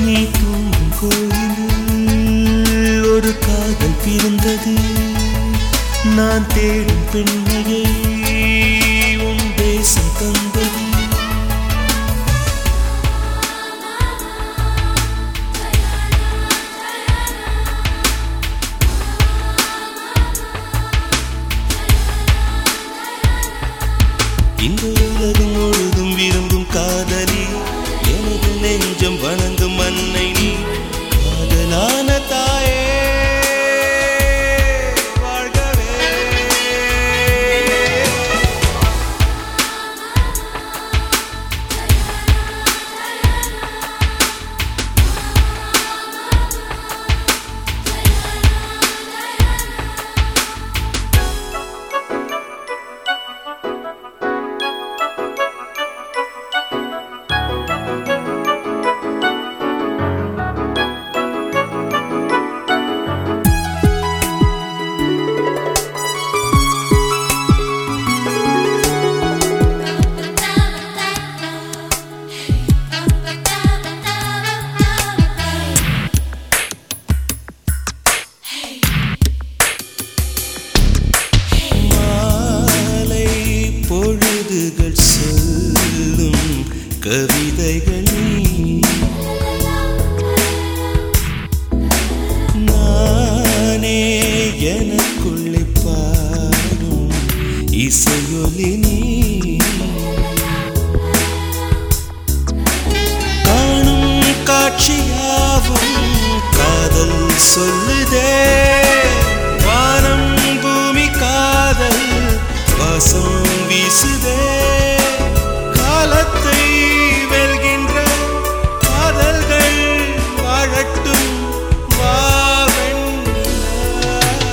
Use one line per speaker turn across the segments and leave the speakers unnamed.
நீ தூங்கும் கோயிலில் ஒரு காதல் பிறந்தது நான் தேடும் பெண்மையை உன் தேசம் தந்தது இந்த உலகம் முழுதும் விரும்பும் காதலி எனது நெஞ்சம் வணங்கும் அன்னை நீ காதலான தாயே வாழ்கவே மாலை பொழுதுகள் சொல்லும் கவிதைகள் நீ. நானே எனக்குள்ளே பாடும் இசையொலி நீ காணும் காட்சியாவும் காதல் சொல்லுதே வானம் பூமி காதல் வாசம் வீசுதே காலத்தை வெல்கின்ற காதல்கள் வாழட்டும் வாவெண்ணிலா.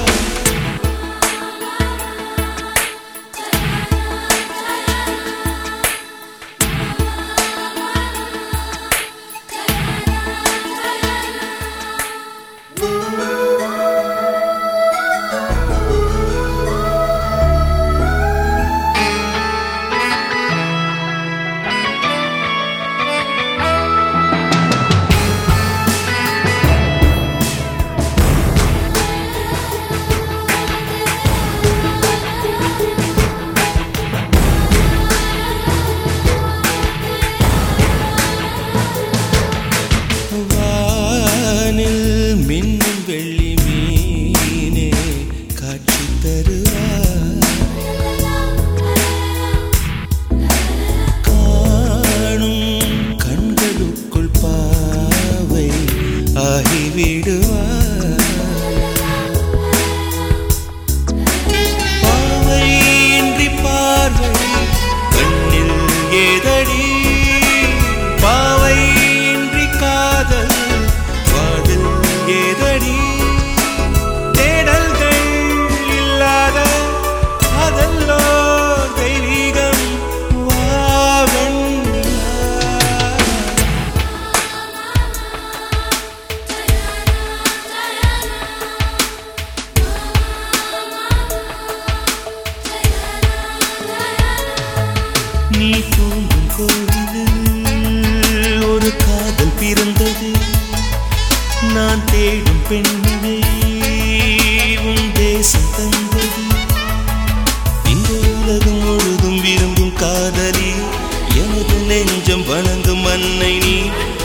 வானில் மின்னும் வெள்ளி மீனே காட்சி தருவார் காணும் கண்களுக்குள் பாவை ஆகிவிடுவார் பாவை இன்றி பார்வை கண்ணில் ஏதடி பாவை இன்றி காதல் வாதில் ஏதடி தேடல்கள் இல்லாத அதல்லோ தெய்வீகம் வாவெண்ணிலா. நீ தூங்கும் கோவிலில் ஒரு காதல் பிறந்தது நான் தேடும் பெண்மை உன் தேசம் தந்தது இந்த உலகம் முழுதும் விரும்பும் காதலி எனது நெஞ்சம் வணங்கும் அன்னை நீ